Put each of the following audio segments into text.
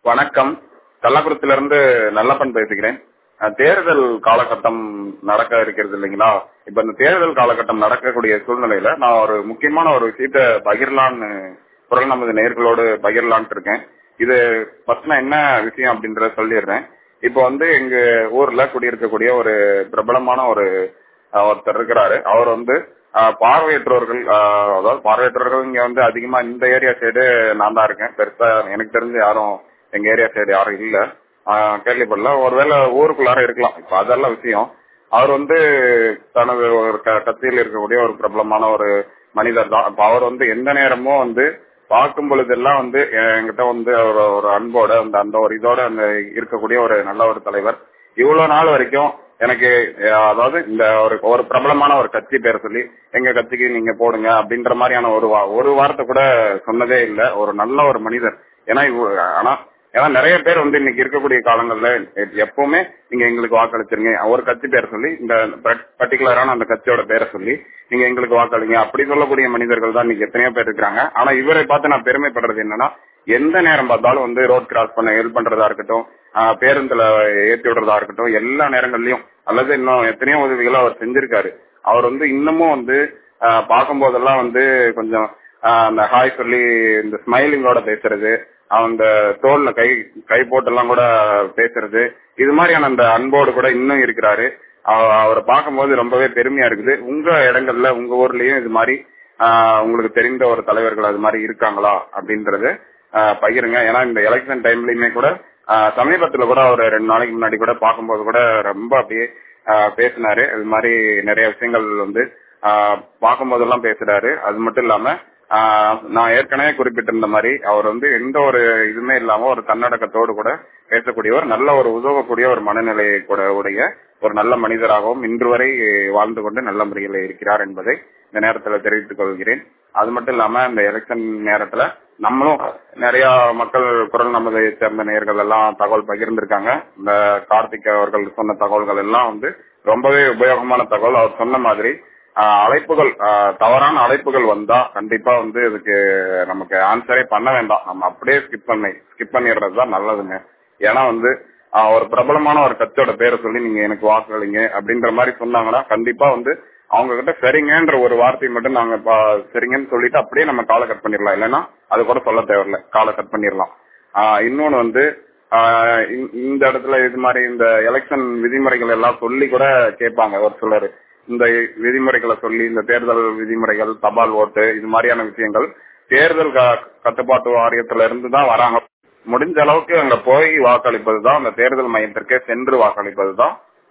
வணக்கம் கள்ளக்குறிச்சியிலிருந்து நல்லப்பன் பேசுகிறேன் அஹ், தேர்தல் காலகட்டம் நடக்க இருக்கிறது இல்லைங்களா இப்ப இந்த தேர்தல் காலகட்டம் நடக்கக்கூடிய சூழ்நிலையில நான் ஒரு முக்கியமான ஒரு விஷயத்த பகிரலான்னு குரல் நமது நேர்களோடு பகிரலான்ட்டு இருக்கேன் இது ஃபர்ஸ்ட் நான் என்ன விஷயம் அப்படின்றத சொல்லிடுறேன் இப்போ வந்து எங்க ஊர்ல குடியிருக்கக்கூடிய ஒரு பிரபலமான ஒரு அஹ், ஒருத்தர் இருக்கிறாரு அவர் வந்து அஹ், பார்வையற்றவர்கள் அஹ், அதாவது பார்வையற்றவர்கள் இங்க வந்து அதிகமா இந்த ஏரியா சைடு நான் தான் இருக்கேன் பெருசா எனக்கு தெரிஞ்சு யாரும் எங்க ஏரியா சைடு யாரும் இல்ல ஆஹ் கேள்விப்படல ஒருவேளை ஊருக்குள்ளார இருக்கலாம் இப்ப அதெல்லாம் விஷயம் அவர் வந்து தனது ஒரு க- கட்சியில் இருக்கக்கூடிய ஒரு பிரபலமான ஒரு மனிதர் தான் அப்ப அவர் வந்து எந்த நேரமும் வந்து பார்க்கும் பொழுதெல்லாம் வந்து என்கிட்ட வந்து ஒரு ஒரு அன்போட அந்த அந்த ஒரு இதோட அந்த இருக்கக்கூடிய ஒரு நல்ல ஒரு தலைவர் இவ்வளவு நாள் வரைக்கும் எனக்கு அஹ், அதாவது இந்த ஒரு ஒரு பிரபலமான ஒரு கட்சி பேரை சொல்லி எங்க கட்சிக்கு நீங்க போடுங்க அப்படின்ற மாதிரியான ஒரு வா- ஒரு வார்த்தை கூட சொன்னதே இல்ல ஒரு நல்ல ஒரு மனிதர் ஏன்னா இவ- ஆனா ஏன்னா நிறைய பேர் வந்து இன்னைக்கு இருக்கக்கூடிய காலங்கள்ல எ- எப்பவுமே நீங்க எங்களுக்கு வாக்களிச்சிருங்க ஒரு கட்சி பேரை சொல்லி இந்த பர்டிகுலரான அந்த கட்சியோட பேரை சொல்லி நீங்க எங்களுக்கு வாக்களிங்க அப்படி சொல்லக்கூடிய மனிதர்கள் தான் இன்னைக்கு எத்தனையோ பேர் இருக்காங்க ஆனா இவரை பார்த்து நான் பெருமைப்படுறது என்னன்னா எந்த நேரம் பார்த்தாலும் வந்து ரோட் கிராஸ் பண்ண ஹெல்ப் பண்றதா இருக்கட்டும் ஆஹ் பேருந்துல ஏத்தி விடுறதா இருக்கட்டும் எல்லா நேரங்கள்லயும் அல்லது இன்னும் எத்தனையோ உதவிகளை அவர் செஞ்சிருக்காரு அவர் வந்து இன்னமும் வந்து ஆஹ் பார்க்கும் போதெல்லாம் வந்து கொஞ்சம் ஆஹ் அந்த ஹாய் சொல்லி இந்த ஸ்மைலிங்கோட பேசுறது அந்த தோல்ல கை கை போட்டெல்லாம் கூட பேசுறது இது மாதிரியான அந்த அன்போடு கூட இன்னும் இருக்கிறாரு அவ- அவரை பார்க்கும்போது ரொம்பவே பெருமையா இருக்குது உங்க இடங்கள்ல உங்க ஊர்லயும் இது மாதிரி ஆஹ் உங்களுக்கு தெரிந்த ஒரு தலைவர்கள் அது மாதிரி இருக்காங்களா அப்படின்றது ஆஹ் பகிருங்க ஏன்னா இந்த எலெக்ஷன் டைம்லயுமே கூட ஆஹ் சமீபத்துல கூட ஒரு ரெண்டு நாளைக்கு முன்னாடி கூட பார்க்கும்போது கூட ரொம்ப அப்படியே ஆஹ் பேசினாரு இது மாதிரி நிறைய விஷயங்கள் வந்து ஆஹ் பார்க்கும்போதெல்லாம் பேசுறாரு அது மட்டும் இல்லாம ஆஹ் நான் ஏற்கனவே குறிப்பிட்டிருந்த மாதிரி அவர் வந்து எந்த ஒரு இதுவுமே இல்லாம ஒரு தன்னடக்கத்தோடு கூட பேசக்கூடியவர் நல்ல ஒரு உதவக்கூடிய ஒரு மனநிலையை கூட உடைய ஒரு நல்ல மனிதராகவும் இன்று வரை வாழ்ந்து கொண்டு நல்ல முறையில் இருக்கிறார் என்பதை இந்த நேரத்தில் தெரிவித்துக் கொள்கிறேன் அது மட்டும் இல்லாம இந்த எலெக்ஷன் நேரத்துல நம்மளும் நிறைய மக்கள் குரல் நமதை சேர்ந்த நேர்கள் எல்லாம் தகவல் பகிர்ந்திருக்காங்க இந்த கார்த்திக் அவர்கள் சொன்ன தகவல்கள் எல்லாம் வந்து ரொம்பவே உபயோகமான தகவல் அவர் சொன்ன மாதிரி ஆஹ், அழைப்புகள் ஆஹ், தவறான அழைப்புகள் வந்தா கண்டிப்பா வந்து இதுக்கு நமக்கு ஆன்சரே பண்ண வேண்டாம் நம்ம அப்படியே ஸ்கிப் பண்ணி ஸ்கிப் பண்ணிடுறது தான் நல்லதுங்க ஏன்னா வந்து ஆஹ், ஒரு பிரபலமான ஒரு கட்சியோட பேரை சொல்லி நீங்க எனக்கு வாக்களிங்க அப்படின்ற மாதிரி சொன்னாங்கன்னா கண்டிப்பா வந்து அவங்க கிட்ட சரிங்கன்ற ஒரு வார்த்தை மட்டும் நாங்க பா- சரிங்கன்னு சொல்லிட்டு அப்படியே நம்ம காலை கட் பண்ணிடலாம் இல்லைன்னா அது கூட சொல்ல தேவையில்ல காலை கட் பண்ணிடலாம் ஆஹ் இன்னொன்னு வந்து ஆஹ் இந்த- இந்த இடத்துல இது மாதிரி இந்த எலெக்ஷன் விதிமுறைகள் எல்லாம் சொல்லி கூட கேட்பாங்க ஒரு சிலர் இந்த விதிமுறைகளை சொல்லி இந்த தேர்தல் விதிமுறைகள் தபால் ஓட்டு இது மாதிரியான விஷயங்கள் தேர்தல் க- கட்டுப்பாட்டு வாரியத்துல இருந்து தான் வராங்க முடிஞ்ச அளவுக்கு அங்க போய் வாக்களிப்பது தான் அந்த தேர்தல் மையத்திற்கே சென்று வாக்களிப்பது தான்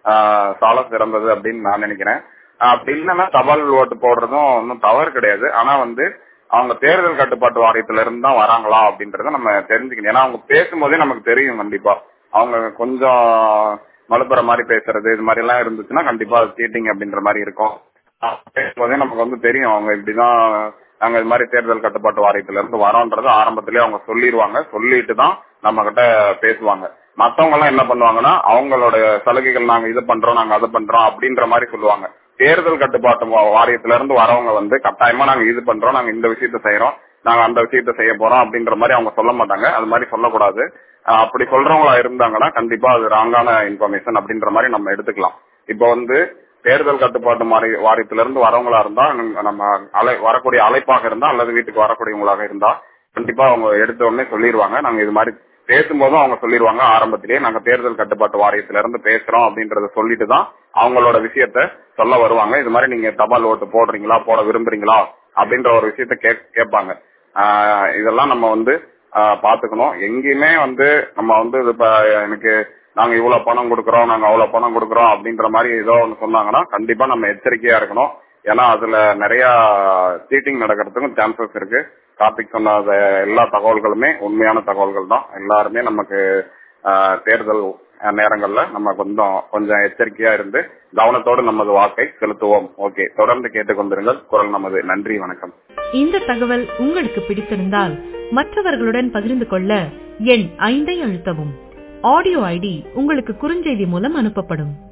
சால சிறந்தது அப்படின்னு நான் நினைக்கிறேன் ஆஹ் அப்படி இல்லைன்னா தபால் ஓட்டு போடுறதும் ஒன்றும் தவறு கிடையாது ஆனா வந்து அவங்க தேர்தல் கட்டுப்பாட்டு வாரியத்துல இருந்து தான் வராங்களா அப்படின்றத நம்ம தெரிஞ்சுக்கணும் ஏன்னா அவங்க பேசும்போதே நமக்கு தெரியும் கண்டிப்பா அவங்க கொஞ்சம் மலுப்புற மாதிரி பேசுறது இது மாதிரி எல்லாம் இருந்துச்சுன்னா கண்டிப்பா அது சீட்டிங் அப்படின்ற மாதிரி இருக்கும் ஆஹ் பேசும்போதே நமக்கு வந்து தெரியும் அவங்க இப்படிதான் நாங்க இது மாதிரி தேர்தல் கட்டுப்பாட்டு வாரியத்துல இருந்து வரோன்றது ஆரம்பத்திலேயே அவங்க சொல்லிடுவாங்க சொல்லிட்டு தான் நம்ம கிட்ட பேசுவாங்க மத்தவங்க எல்லாம் என்ன பண்ணுவாங்கன்னா அவங்களோட சலுகைகள் நாங்க இது பண்றோம் நாங்க அதை பண்றோம் அப்படின்ற மாதிரி சொல்லுவாங்க தேர்தல் கட்டுப்பாட்டு வா- வாரியத்துல இருந்து வரவங்க வந்து கட்டாயமா நாங்க இது பண்றோம் நாங்க இந்த விஷயத்த செய்யறோம் நாங்க அந்த விஷயத்த செய்ய போறோம் அப்படின்ற மாதிரி அவங்க சொல்ல மாட்டாங்க அது மாதிரி சொல்லக்கூடாது ஆஹ் அப்படி சொல்றவங்களா இருந்தாங்கன்னா கண்டிப்பா அது ராங்கான இன்ஃபர்மேஷன் அப்படின்ற மாதிரி நம்ம எடுத்துக்கலாம் இப்போ வந்து தேர்தல் கட்டுப்பாட்டு மாறி வாரியத்துல இருந்து வரவங்களா இருந்தா நம்ம- நம்ம அலை வரக்கூடிய அழைப்பாக இருந்தா அல்லது வீட்டுக்கு வரக்கூடியவங்களாக இருந்தா கண்டிப்பா அவங்க எடுத்த உடனே சொல்லிடுவாங்க நாங்க இது மாதிரி பேசும்போதும் அவங்க சொல்லிடுவாங்க ஆரம்பத்திலேயே நாங்க தேர்தல் கட்டுப்பாட்டு வாரியத்துல இருந்து பேசுறோம் அப்படின்றத சொல்லிட்டு தான் அவங்களோட விஷயத்த சொல்ல வருவாங்க இது மாதிரி நீங்க தபால் ஓட்டு போடுறீங்களா போட விரும்புறீங்களா அப்படின்ற ஒரு விஷயத்த கே கேட்பாங்க ஆஹ் இதெல்லாம் நம்ம வந்து ஆஹ் பாத்துக்கணும் எங்கேயுமே வந்து நம்ம வந்து இது இப்ப எனக்கு நாங்க இவ்வளவு பணம் கொடுக்கறோம் நாங்க அவ்வளவு பணம் கொடுக்கறோம் அப்படின்ற மாதிரி ஏதோ ஒன்று சொன்னாங்கன்னா கண்டிப்பா நம்ம எச்சரிக்கையா இருக்கணும் ஏன்னா அதுல நிறைய சீட்டிங் நடக்கிறதுக்கும் சான்சஸ் இருக்கு கார்த்திக் சொன்ன அந்த எல்லா தகவல்களுமே உண்மையான தகவல்கள் தான் எல்லாருமே நமக்கு ஆஹ், தேர்தல் நேரங்கள்ல நம்ம கொஞ்சம் கொஞ்சம் எச்சரிக்கையா இருந்து கவனத்தோடு நமது வாக்கை செலுத்துவோம் ஓகே தொடர்ந்து கேட்டுக்கொண்டிருங்கள் குரல் நமது நன்றி வணக்கம் இந்த தகவல் உங்களுக்கு பிடித்திருந்தால் மற்றவர்களுடன் பகிர்ந்து கொள்ள எண் ஐந்தை அழுத்தவும் ஆடியோ ஐடி உங்களுக்கு குறுஞ்செய்தி மூலம் அனுப்பப்படும்